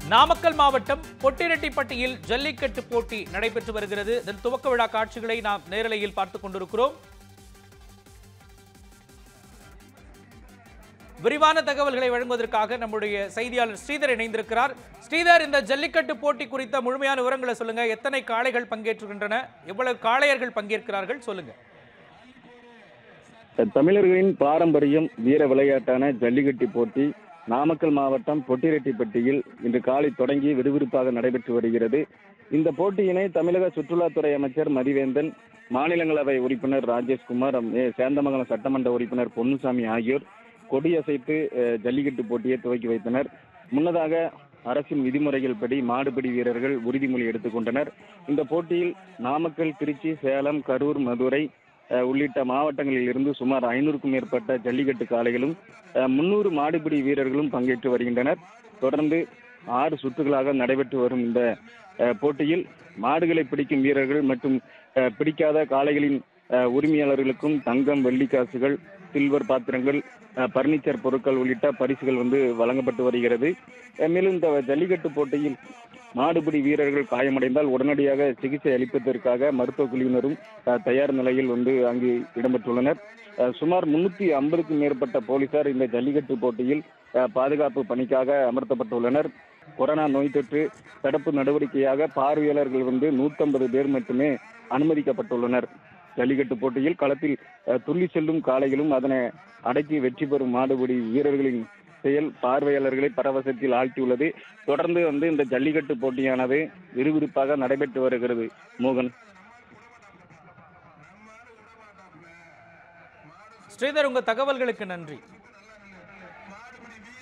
நாமக்கல் மாவட்டம் பொட்டிரெட்டிப்பட்டியில் ஜல்லிக்கட்டு போட்டி நடைபெற்று வருகிறது இதன் துவக்க விழா காட்சிகளை நாம் நேரலையில் பார்த்துக் கொண்டிருக்கிறோம் விரிவான தகவல்களை வழங்குவதற்காக நம்முடைய செய்தியாளர் ஸ்ரீதர் இணைந்திருக்கிறார் ஸ்ரீதர் இந்த ஜல்லிக்கட்டு போட்டி குறித்த முழுமையான விவரங்களை சொல்லுங்க எத்தனை காளைகள் பங்கேற்றுகின்றன எவ்வளவு காளையர்கள் பங்கேற்கிறார்கள் சொல்லுங்க தமிழர்களின் பாரம்பரியம் வீர விளையாட்டான ஜல்லிக்கட்டு போட்டி நாமக்கல் மாவட்டம் பொட்டிரெட்டிப்பட்டியில் இன்று காலை தொடங்கி விறுவிறுப்பாக நடைபெற்று வருகிறது இந்த போட்டியினை தமிழக சுற்றுலாத்துறை அமைச்சர் மதிவேந்தன் மாநிலங்களவை உறுப்பினர் ராஜேஷ்குமார் மே சேந்தமங்கலம் சட்டமன்ற உறுப்பினர் பொன்னுசாமி ஆகியோர் கொடியசைத்து அஹ், ஜல்லிக்கட்டு போட்டியை துவக்கி வைத்தனர் முன்னதாக அரசின் விதிமுறைகள் படி மாடுபிடி வீரர்கள் உறுதிமொழி எடுத்துக்கொண்டனர் இந்த போட்டியில் நாமக்கல் திருச்சி சேலம் கரூர் மதுரை அஹ், உள்ளிட்ட மாவட்டங்களில் இருந்து சுமார் ஐநூறுக்கும் மேற்பட்ட ஜல்லிக்கட்டு காளைகளும் முன்னூறு மாடுபிடி வீரர்களும் பங்கேற்று வருகின்றனர் தொடர்ந்து ஆறு சுற்றுகளாக நடைபெற்று வரும் இந்த அஹ், போட்டியில் மாடுகளை பிடிக்கும் வீரர்கள் மற்றும் அஹ், பிடிக்காத காளைகளின் அஹ், உரிமையாளர்களுக்கும் தங்கம் வெள்ளி காசுகள் சில்வர் பாத்திரங்கள் அஹ், பர்னிச்சர் பொருட்கள் உள்ளிட்ட பரிசுகள் வந்து வழங்கப்பட்டு வருகிறது அஹ், மேலும் இந்த ஜல்லிக்கட்டு போட்டியில் மாடுபிடி வீரர்கள் காயமடைந்தால் உடனடியாக சிகிச்சை அளிப்பதற்காக மருத்துவ குழுவினரும் அஹ், தயார் நிலையில் வந்து அங்கு இடம்பெற்றுள்ளனர் அஹ், சுமார் முன்னூத்தி ஐம்பதுக்கும் மேற்பட்ட போலீசார் இந்த ஜல்லிக்கட்டு போட்டியில் அஹ், பாதுகாப்பு பணிக்காக அமர்த்தப்பட்டுள்ளனர் கொரோனா நோய் தொற்று தடுப்பு நடவடிக்கையாக பார்வையாளர்கள் வந்து நூற்றம்பது பேர் மட்டுமே அனுமதிக்கப்பட்டுள்ளனர் ஜல்லிக்கட்டு போட்டியில் களத்தில் அஹ், துள்ளி செல்லும் காளைகளும் அதனை அடக்கி வெற்றி பெறும் மாடுபிடி வீரர்களின் செயல் பார்வையாளர்களை பரவசத்தில் ஆழ்த்தியுள்ளது தொடர்ந்து வந்து இந்த ஜல்லிக்கட்டு போட்டியானது விறுவிறுப்பாக நடைபெற்று வருகிறது மோகன் ஸ்ரீதர் உங்க தகவல்களுக்கு நன்றி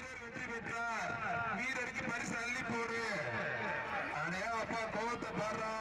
வீரருக்கு பரிசு அள்ளி போடு அடையா அப்பா கோவத்தை பாடுறா